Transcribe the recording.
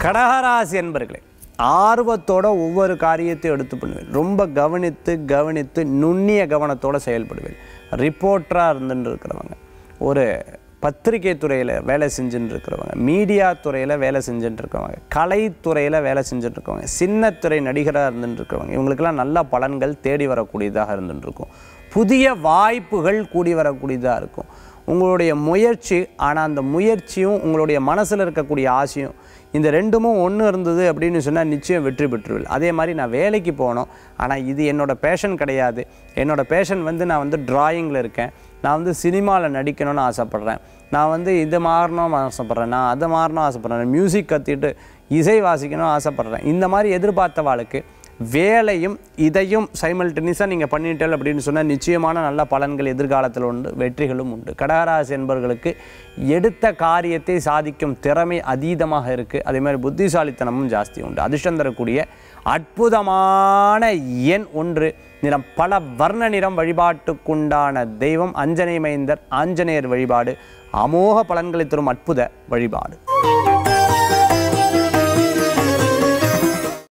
கடகராசி என்பர்களே ஆர்வத்தோட ஒவ்வொரு காரியத்தையும் எடுத்து பண்ணுவேன் ரொம்ப கவனித்து கவனித்து நுண்ணிய கவனத்தோட செயல்படுவேன் ரிப்போர்ட்டராக இருந்துட்டு இருக்கிறவங்க ஒரு பத்திரிகை துறையில் வேலை செஞ்சுட்டு இருக்கிறவங்க மீடியா துறையில் வேலை செஞ்சுட்டு இருக்கிறவங்க கலைத்துறையில் வேலை செஞ்சுட்டு இருக்கவங்க சின்னத்துறை நடிகராக இருந்துட்டு இருக்கிறவங்க இவங்களுக்கெல்லாம் நல்ல பலன்கள் தேடி வரக்கூடியதாக இருந்துட்டு இருக்கும் புதிய வாய்ப்புகள் கூடி வரக்கூடியதாக இருக்கும் உங்களுடைய முயற்சி ஆனால் அந்த முயற்சியும் உங்களுடைய மனசில் இருக்கக்கூடிய ஆசையும் இந்த ரெண்டுமும் ஒன்று இருந்தது அப்படின்னு சொன்னால் நிச்சயம் வெற்றி பெற்றுவில் அதே மாதிரி நான் வேலைக்கு போனோம் ஆனால் இது என்னோடய பேஷன் கிடையாது என்னோடய பேஷன் வந்து நான் வந்து டிராயிங்கில் இருக்கேன் நான் வந்து சினிமாவில் நடிக்கணும்னு ஆசைப்பட்றேன் நான் வந்து இது மாறணும்னு ஆசைப்பட்றேன் நான் அதை மாறணும் ஆசைப்பட்றேன் மியூசிக் கற்றுட்டு இசை வாசிக்கணும்னு ஆசைப்பட்றேன் இந்த மாதிரி எதிர்பார்த்தவாளுக்கு வேலையும் இதையும் சைமல்டேனியஸாக நீங்கள் பண்ணிட்டீர்கள் அப்படின்னு சொன்னால் நிச்சயமான நல்ல பலன்கள் எதிர்காலத்தில் உண்டு வெற்றிகளும் உண்டு கடகராசி என்பவர்களுக்கு எடுத்த காரியத்தை சாதிக்கும் திறமை அதீதமாக இருக்குது அதே மாதிரி புத்திசாலித்தனமும் ஜாஸ்தி உண்டு அதிர்ஷ்டம் தரக்கூடிய அற்புதமான எண் ஒன்று நிறம் பல வர்ண நிறம் வழிபாட்டுக்குண்டான தெய்வம் அஞ்சனை மைந்தர் ஆஞ்சநேயர் வழிபாடு அமோக பலன்களை தரும் அற்புத வழிபாடு